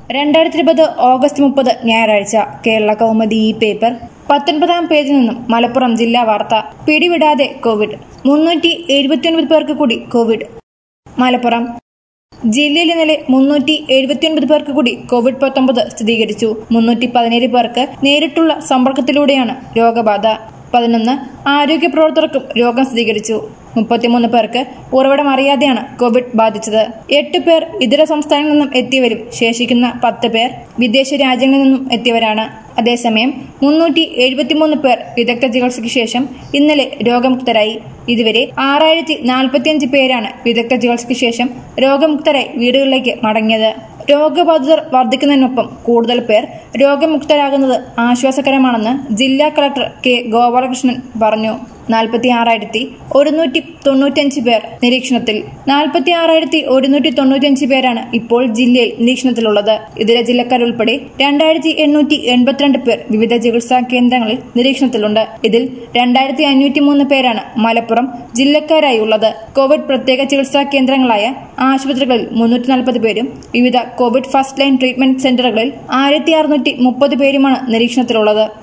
രണ്ടായിരത്തി ഇരുപത് ഓഗസ്റ്റ് മുപ്പത് ഞായറാഴ്ച കേരള കൗമുദി ഈ പേപ്പർ പത്തൊൻപതാം പേജിൽ നിന്നും മലപ്പുറം ജില്ലാ വാർത്ത പിടിവിടാതെ കോവിഡ് മുന്നൂറ്റി എഴുപത്തിയൊൻപത് പേർക്ക് കൂടി കോവിഡ് മലപ്പുറം ജില്ലയിൽ ഇന്നലെ മുന്നൂറ്റി എഴുപത്തിയൊൻപത് പേർക്ക് കൂടി കോവിഡ് പത്തൊമ്പത് സ്ഥിരീകരിച്ചു മുന്നൂറ്റി പതിനേഴ് പേർക്ക് നേരിട്ടുള്ള സമ്പർക്കത്തിലൂടെയാണ് രോഗബാധ പതിനൊന്ന് ആരോഗ്യ പ്രവർത്തകർക്കും രോഗം സ്ഥിരീകരിച്ചു മുപ്പത്തിമൂന്ന് പേർക്ക് ഉറവിടം അറിയാതെയാണ് കോവിഡ് ബാധിച്ചത് എട്ട് പേർ ഇതര സംസ്ഥാനങ്ങളിൽ നിന്നും എത്തിയവരും ശേഷിക്കുന്ന പത്ത് പേർ വിദേശ രാജ്യങ്ങളിൽ നിന്നും എത്തിയവരാണ് അതേസമയം മുന്നൂറ്റി എഴുപത്തിമൂന്ന് പേർ വിദഗ്ധ ചികിത്സയ്ക്ക് ശേഷം ഇന്നലെ രോഗമുക്തരായി ഇതുവരെ ആറായിരത്തി നാൽപ്പത്തിയഞ്ച് പേരാണ് വിദഗ്ധ ചികിത്സയ്ക്ക് ശേഷം രോഗമുക്തരായി വീടുകളിലേക്ക് മടങ്ങിയത് രോഗബാധിതർ വർദ്ധിക്കുന്നതിനൊപ്പം കൂടുതൽ പേർ രോഗമുക്തരാകുന്നത് ആശ്വാസകരമാണെന്ന് ജില്ലാ കളക്ടർ കെ ഗോപാലകൃഷ്ണൻ പറഞ്ഞു നാൽപ്പത്തി ആറായിരത്തി ഒരുന്നൂറ്റി തൊണ്ണൂറ്റിയഞ്ച് പേർ നിരീക്ഷണത്തിൽ നാൽപ്പത്തി ആറായിരത്തി ഒരുന്നൂറ്റി തൊണ്ണൂറ്റിയഞ്ച് പേരാണ് ഇപ്പോൾ ജില്ലയിൽ നിരീക്ഷണത്തിലുള്ളത് ഇതര ജില്ലക്കാരുൾപ്പെടെ രണ്ടായിരത്തി എണ്ണൂറ്റി എൺപത്തിരണ്ട് പേർ വിവിധ ചികിത്സാ കേന്ദ്രങ്ങളിൽ നിരീക്ഷണത്തിലുണ്ട് ഇതിൽ രണ്ടായിരത്തി അഞ്ഞൂറ്റി മൂന്ന് പേരാണ് മലപ്പുറം ജില്ലക്കാരായി ഉള്ളത് കോവിഡ് പ്രത്യേക ചികിത്സാ കേന്ദ്രങ്ങളായ ആശുപത്രികളിൽ മുന്നൂറ്റി നാൽപ്പത് പേരും വിവിധ കോവിഡ് ഫസ്റ്റ് ലൈൻ ട്രീറ്റ്മെന്റ് സെന്ററുകളിൽ ആയിരത്തി അറുന്നൂറ്റി മുപ്പത് പേരുമാണ് നിരീക്ഷണത്തിലുള്ളത്